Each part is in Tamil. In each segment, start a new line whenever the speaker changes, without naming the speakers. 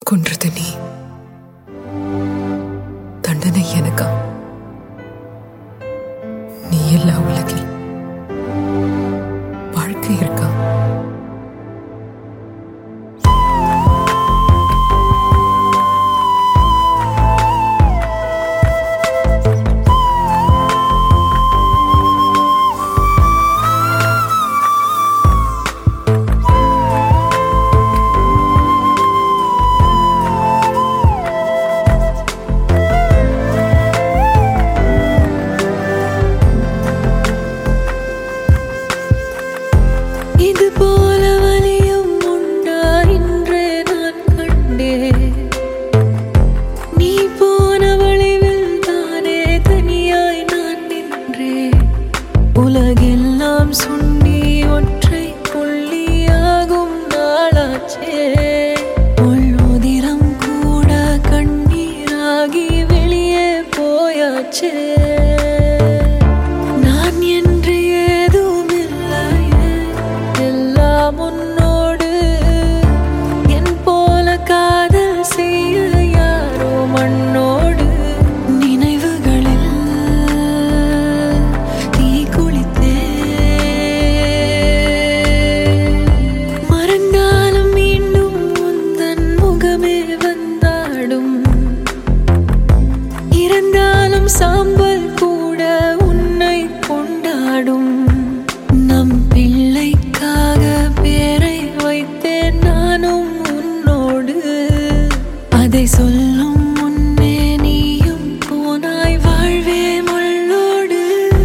கொன்றது நீ தண்டனை எனக்கா நீ எல்லா உலகில் வாழ்க்கை இருக்கா
இது போல வலியும் உண்டா இன்றே நான் கண்டேன் நீ போன வழிவில் தானே தனியாய் நான் நின்றேன் உலகெல்லாம் சுண்டி ஒற்றை புள்ளியாகும் நாளாச்சே உள்முதிரம் கூட கண்ணீராகி வெளியே போயாச்சே நான் என்று ஏதும் இல்லையே எல்லாம் உன்னோடு என் போல காதல் செய்ய யாரோ மண்ணோடு நினைவுகளில் தீ குளித்தே மறந்தாலும் மீண்டும் உந்தன் முகமே வந்தாடும் இறந்தாலும் சாம்பல் கூட உன்னை கொண்டாடும் நம் பிள்ளைக்காக பேரை வைத்தேன் நானும் உன்னோடு அதை சொல்லும் முன்னே நீயும் போனாய் வாழ்வே முள்ளோடு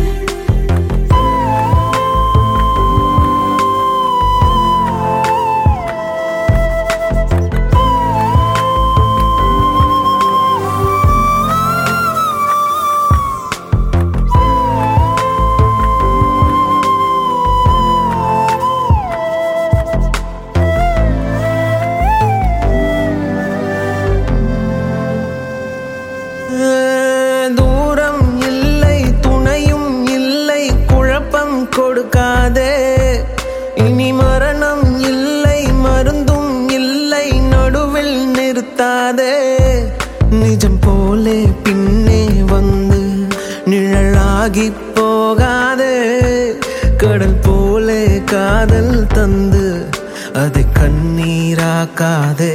தூரம் இல்லை துணையும் இல்லை குழப்பம் கொடுக்காதே இனி மரணம் இல்லை மருந்தும் இல்லை நடுவில் நிறுத்தாதே நிஜம் போலே பின்னே வந்து நிழலாகி போகாதே கடல் போலே காதல் தந்து அதை கண்ணீராக்காதே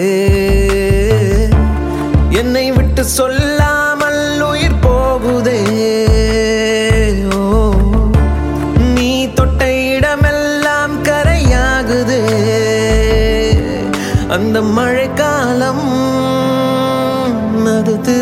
என்னை விட்டு சொல்லாமல் உயிர் போகுதே ஓ நீ தொட்ட இடமெல்லாம் கரையாகுதே அந்த மழைக்காலம் அது